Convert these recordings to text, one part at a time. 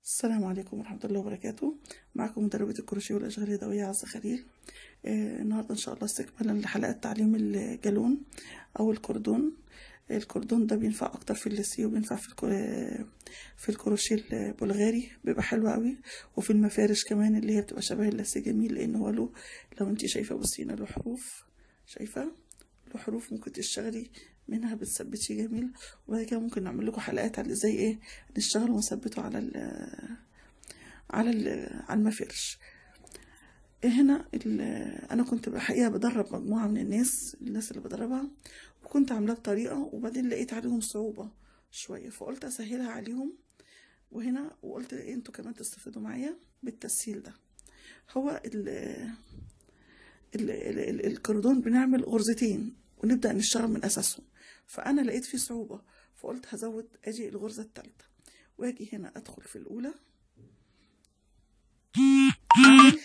السلام عليكم ورحمة الله وبركاته معكم مدربة الكروشيه والأشغال اليدوية عزة خليل آه النهاردة إن شاء الله استكمالا لحلقات تعليم الجالون أو الكردون الكردون ده بينفع أكتر في الليسي وبينفع في الكو... في الكروشيه البلغاري بيبقى حلو قوي وفي المفارش كمان اللي هي بتبقى شبه اللاسي جميل لأن هو له لو انتي شايفة بصينا له حروف شايفة له حروف ممكن تشتغلي منها بتثبتي جميل وبعد كده ممكن نعمل لكم حلقات على ازاي ايه نشتغل ونثبته على ال على ال على المفرش هنا انا كنت بحقيقه بدرب مجموعه من الناس الناس اللي بدربها وكنت عاملاه بطريقه وبعدين لقيت عليهم صعوبه شويه فقلت اسهلها عليهم وهنا وقلت إيه انتوا كمان تستفيدوا معايا بالتسهيل ده هو ال ال ال الكردون بنعمل غرزتين ونبدأ نشتغل من أساسهم فأنا لقيت فيه صعوبة فقلت هزود أجي الغرزة التالتة وأجي هنا أدخل في الأولى أعمل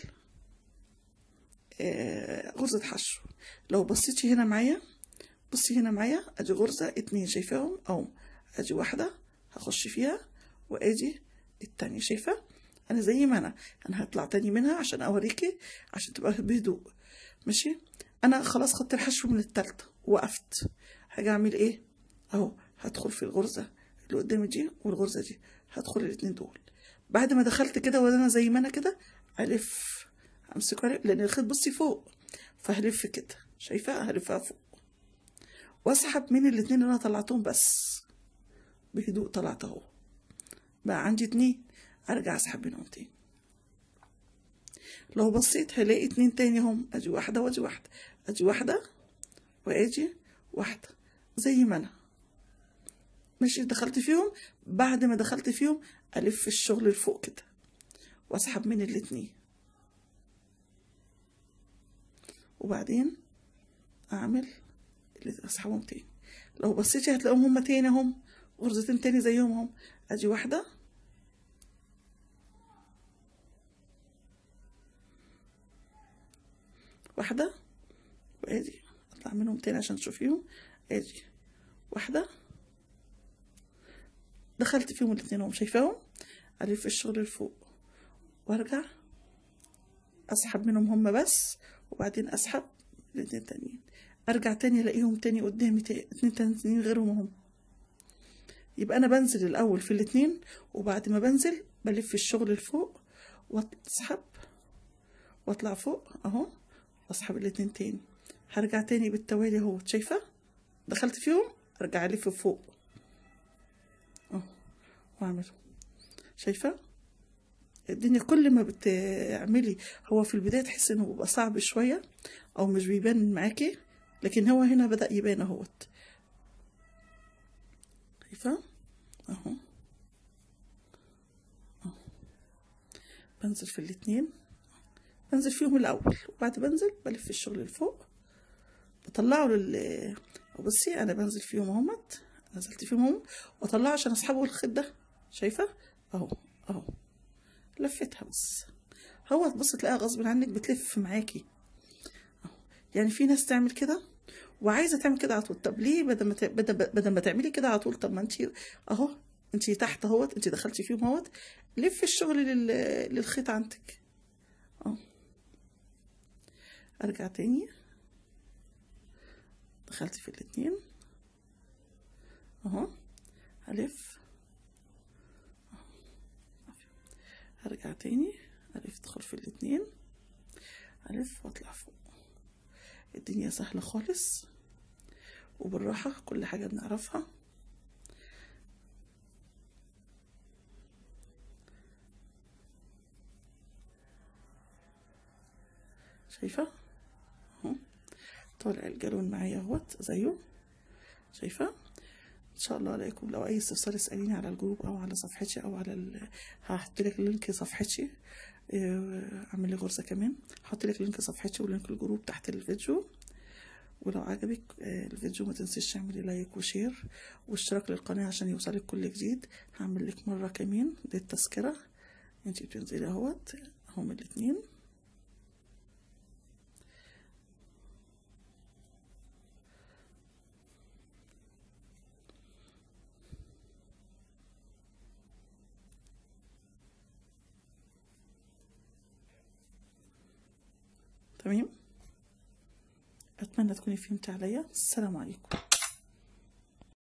آه غرزة حشو لو بصيتي هنا معايا بصي هنا معايا أجي غرزة اتنين شايفاهم أو أجي واحدة هخش فيها وأجي التانية شايفة أنا زي ما أنا أنا هطلع تاني منها عشان أوريكي عشان تبقى بهدوء ماشي انا خلاص خدت الحشو من التالتة وقفت هاجي اعمل ايه اهو هدخل في الغرزة اللي قدامي دي والغرزة دي هدخل الاتنين دول بعد ما دخلت كده وانا زي ما انا كده الف امسكه لان الخيط بصي فوق فهلف كده شايفة هلفها فوق واسحب من الاتنين اللي انا طلعتهم بس بهدوء طلعت اهو بقى عندي اتنين ارجع اسحب منهم تاني لو بصيت هلاقي اتنين تاني هم ادي واحدة وادي واحدة ادي واحدة واجي واحدة زي ما انا ماشي دخلت فيهم بعد ما دخلت فيهم الف الشغل لفوق كده واسحب من الاتنين وبعدين اعمل اللي اسحبهم تاني لو بصيتي هتلاقيهم هما تاني هم غرزتين تاني زيهم هم ادي واحده واحدة وادي اطلع منهم تاني عشان تشوفيهم ادي واحدة دخلت فيهم الاتنين هم شايفاهم الف الشغل لفوق وارجع اسحب منهم هم بس وبعدين اسحب الاتنين تانيين ارجع تاني الاقيهم تاني قدامي تاني اتنين تانيين غيرهم هم يبقى انا بنزل الاول في الاتنين وبعد ما بنزل بلف الشغل لفوق واسحب واطلع فوق اهو واسحب الاتنين تاني هرجع تاني بالتوالي اهو شايفة دخلت فيهم ارجع الف فوق اهو واعمل شايفة الدنيا كل ما بتعملي هو في البداية تحس انه بيبقى صعب شوية او مش بيبان معاكي لكن هو هنا بدأ يبان اهوت شايفة اهو اهو بنزل في الاتنين بنزل فيهم الاول وبعد بنزل بلف الشغل لفوق بطلعه لل بصي انا بنزل فيهم اهمت نزلت فيهم اهم واطلعه عشان اسحبه الخيط ده شايفه اهو اهو لفتها بس هو تبص تلاقيها غصب عنك بتلف معاكي اهو يعني في ناس تعمل كده وعايزه تعمل كده على طول طب ليه بدل ما بدل بدل ما تعملي كده على طول طب ما انت اهو انت تحت اهوت انت دخلتي فيهم اهوت لف الشغل لل... للخيط عندك اهو ارجع تاني دخلت في الاتنين اهو الف ارجع تاني الف ادخل في الاتنين الف واطلع فوق الدنيا سهلة خالص وبالراحة كل حاجة بنعرفها شايفة اهو طالع الجالون معايا اهوت زيه شايفة ان شاء الله عليكم لو اي استفسار اساليني على الجروب او على صفحتي او على ال... هحط لك لينك صفحتي اعمل لي غرزه كمان هحط لك لينك صفحتي ولينك الجروب تحت الفيديو ولو عجبك الفيديو ما تنسيش تعملي لايك وشير واشتراك للقناه عشان يوصلك كل جديد هعمل لك مره كمان دي التذكره انتي بتنزلي اهوت هم الاتنين تمام اتمنى تكوني فهمتي عليا السلام عليكم